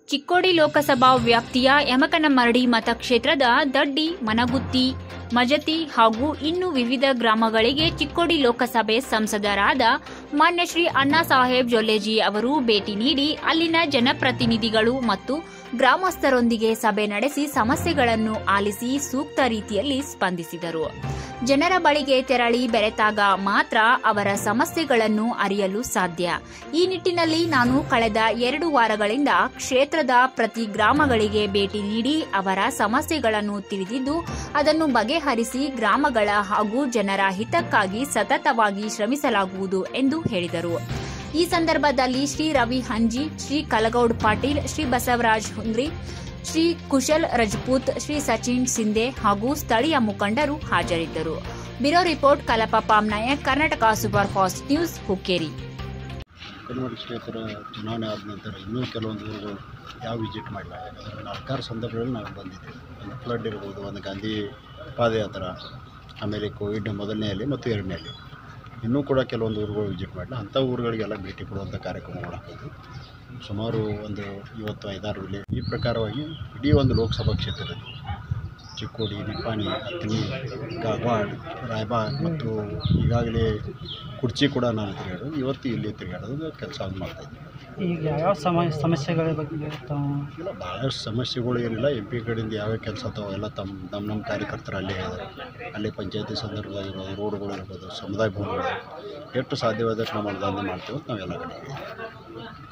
ಚಿಕ್ಕೋಡಿ ಲೋಕಸಭಾ ವ್ಯಾಪ್ತಿಯ ಯಮಕನಮರಡಿ ಮತಕ್ಷೇತ್ರದ ದಡ್ಡಿ ಮನಗುತ್ತಿ ಮಜತಿ ಹಾಗೂ ಇನ್ನು ವಿವಿಧ ಗ್ರಾಮಗಳಿಗೆ ಚಿಕ್ಕೋಡಿ ಲೋಕಸಭೆ ಸಂಸದರಾದ ಮಾನ್ಯ ಶ್ರೀ ಅಣ್ಣಾ ಸಾಹೇಬ್ ಜೊಲ್ಲೆಜಿ ಅವರು ಭೇಟಿ ನೀಡಿ ಅಲ್ಲಿನ ಜನಪ್ರತಿನಿಧಿಗಳು ಮತ್ತು ಗ್ರಾಮಸ್ಥರೊಂದಿಗೆ ಸಭೆ ನಡೆಸಿ ಸಮಸ್ಯೆಗಳನ್ನು ಆಲಿಸಿ ಸೂಕ್ತ ರೀತಿಯಲ್ಲಿ ಸ್ಪಂದಿಸಿದರು ಜನರ ಬಳಿಗೆ ತೆರಳಿ ಬೆರೆತಾಗ ಮಾತ್ರ ಅವರ ಸಮಸ್ಯೆಗಳನ್ನು ಅರಿಯಲು ಸಾಧ್ಯ ಈ ನಿಟ್ಟಿನಲ್ಲಿ ನಾನು ಕಳೆದ ಎರಡು ವಾರಗಳಿಂದ ಕ್ಷೇತ್ರದ ಪ್ರತಿ ಗ್ರಾಮಗಳಿಗೆ ಭೇಟಿ ನೀಡಿ ಅವರ ಸಮಸ್ಯೆಗಳನ್ನು ತಿಳಿದಿದ್ದು ಅದನ್ನು ಬಗೆಹರಿಸಿ ಗ್ರಾಮಗಳ ಹಾಗೂ ಜನರ ಹಿತಕ್ಕಾಗಿ ಸತತವಾಗಿ ಶ್ರಮಿಸಲಾಗುವುದು ಎಂದು ಹೇಳಿದರು ಈ ಸಂದರ್ಭದಲ್ಲಿ ಶ್ರೀ ರವಿ ಹಂಜಿ ಶ್ರೀ ಕಲಗೌಡ್ ಪಾಟೀಲ್ ಶ್ರೀ ಬಸವರಾಜ್ ಹುಂದ್ರಿ ಶ್ರೀ ಕುಶಲ್ ರಜಪೂತ್ ಶ್ರೀ ಸಚಿನ್ ಸಿಂಧೆ ಹಾಗೂ ಸ್ಥಳೀಯ ಮುಖಂಡರು ಹಾಜರಿದ್ದರು ಬ್ಯೂರೋ ರಿಪೋರ್ಟ್ ಕಲಪ ಪಾಮ್ Nayak Karnataka super fast news Hukkeri ಕಲ್ಮಡಿ ಕ್ಷೇತ್ರ ಚುನಾವಣೆ ಆದ ನಂತರ ಇನ್ನೂ ಕೆಲವೊಂದು ಊರುಗಳು ಯಾವ ವಿಸಿಟ್ ಮಾಡಿಲ್ಲ ಯಾಕಂದರೆ ನಾಲ್ಕಾರು ಸಂದರ್ಭಗಳಲ್ಲಿ ನಾವು ಬಂದಿದ್ದೇವೆ ಒಂದು ಫ್ಲಡ್ ಇರ್ಬೋದು ಒಂದು ಗಾಂಧಿ ಪಾದಯಾತ್ರೆ ಆಮೇಲೆ ಕೋವಿಡ್ ಮೊದಲನೆಯಲ್ಲಿ ಮತ್ತು ಎರಡನೆಯಲ್ಲಿ ಇನ್ನೂ ಕೂಡ ಕೆಲವೊಂದು ಊರುಗಳು ವಿಸಿಟ್ ಮಾಡಿಲ್ಲ ಅಂಥ ಊರುಗಳಿಗೆಲ್ಲ ಭೇಟಿ ಕೊಡುವಂಥ ಕಾರ್ಯಕ್ರಮ ಮಾಡಬಹುದು ಸುಮಾರು ಒಂದು ಇವತ್ತು ಐದಾರು ವಿಲೆ ಈ ಪ್ರಕಾರವಾಗಿ ಇಡೀ ಒಂದು ಲೋಕಸಭಾ ಕ್ಷೇತ್ರದಲ್ಲಿ ಚಿಕ್ಕೋಡಿ ನಿಪ್ಪಾಣಿ ಹತ್ತನಿ ಕಾಗವಾಡ ರಾಯಬಾಗ್ ಮತ್ತು ಈಗಾಗಲೇ ಕುರ್ಚಿ ಕೂಡ ನಾನು ತಿರುಗಾಡೋದು ಇವತ್ತು ಇಲ್ಲಿ ತಿರುಗಾಡೋದು ಕೆಲಸ ಮಾಡ್ತಾಯಿದ್ದೀನಿ ಈಗ ಯಾವ ಸಮ ಸಮಸ್ಯೆಗಳ ಬಗ್ಗೆ ತಾವು ಇಲ್ಲ ಭಾಳಷ್ಟು ಸಮಸ್ಯೆಗಳು ಏನಿಲ್ಲ ಎಂ ಪಿ ಕಡೆಯಿಂದ ಯಾವ್ಯಾವ ಕೆಲಸ ತಾವು ಎಲ್ಲ ತಮ್ಮ ನಮ್ಮ ನಮ್ಮ ಕಾರ್ಯಕರ್ತರು ಅಲ್ಲೇ ಇದ್ದಾರೆ ಅಲ್ಲಿ ಪಂಚಾಯತಿ ಸಂದರ್ಭದಾಗಿರ್ಬೋದು ರೋಡ್ಗಳು ಇರ್ಬೋದು ಸಮುದಾಯ ಭವನಗಳು ಎಷ್ಟು ಸಾಧ್ಯವಾದಷ್ಟು ನಾವು ಅನುದಾನ ಮಾಡ್ತೇವೆ ಅಂತ ನಾವೆಲ್ಲ ಕಡೆ